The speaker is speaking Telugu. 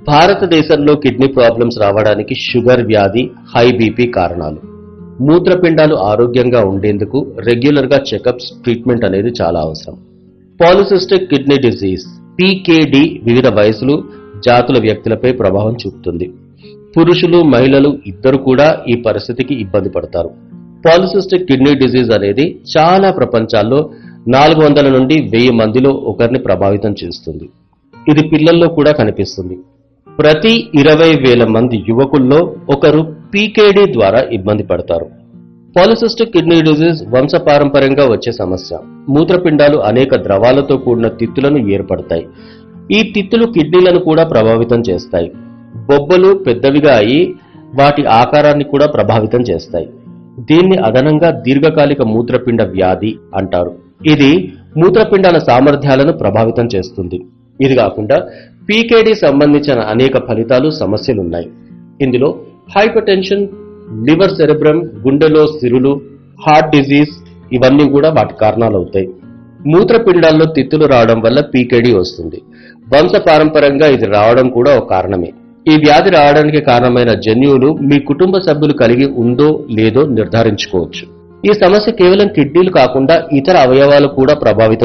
భారతదేశంలో కిడ్నీ ప్రాబ్లమ్స్ రావడానికి షుగర్ వ్యాధి హై బీపీ కారణాలు మూత్రపిండాలు ఆరోగ్యంగా ఉండేందుకు రెగ్యులర్ గా చెకప్స్ ట్రీట్మెంట్ అనేది చాలా అవసరం పాలిసిస్టిక్ కిడ్నీ డిసీజ్ పీకేడి వివిధ వయసులు జాతుల వ్యక్తులపై ప్రభావం చూపుతుంది పురుషులు మహిళలు ఇద్దరు కూడా ఈ పరిస్థితికి ఇబ్బంది పడతారు పాలిసిస్టిక్ కిడ్నీ డిసీజ్ అనేది చాలా ప్రపంచాల్లో నాలుగు వందల నుండి వెయ్యి మందిలో ఒకరిని ప్రభావితం చేస్తుంది ఇది పిల్లల్లో కూడా కనిపిస్తుంది ప్రతి ఇరవై వేల మంది యువకుల్లో ఒకరు పీకేడి ద్వారా ఇబ్బంది పడతారు పాలిసిస్టిక్ కిడ్నీ డిజీజ్ వంశపారంపర్యంగా వచ్చే సమస్య మూత్రపిండాలు అనేక ద్రవాలతో కూడిన తిత్తులను ఏర్పడతాయి ఈ తిత్తులు కిడ్నీలను కూడా ప్రభావితం చేస్తాయి బొబ్బలు పెద్దవిగా అయి వాటి ఆకారాన్ని కూడా ప్రభావితం చేస్తాయి దీన్ని అదనంగా దీర్ఘకాలిక మూత్రపిండ వ్యాధి అంటారు ఇది మూత్రపిండాల సామర్థ్యాలను ప్రభావితం చేస్తుంది ఇది కాకుండా పీకేడి సంబంధించిన అనేక ఫలితాలు సమస్యలున్నాయి ఇందులో హైపర్ టెన్షన్ లివర్ సెరెబ్రమ్ గుండెలో సిరులు హార్ట్ డిజీజ్ ఇవన్నీ కూడా వాటి కారణాలు అవుతాయి మూత్రపిండాల్లో తిత్తులు రావడం వల్ల పీకేడి వస్తుంది వంశ పారంపర్యంగా ఇది రావడం కూడా ఒక కారణమే ఈ వ్యాధి రావడానికి కారణమైన జన్యువులు మీ కుటుంబ సభ్యులు కలిగి ఉందో లేదో నిర్ధారించుకోవచ్చు ఈ సమస్య కేవలం కిడ్నీలు కాకుండా ఇతర అవయవాలు కూడా ప్రభావితం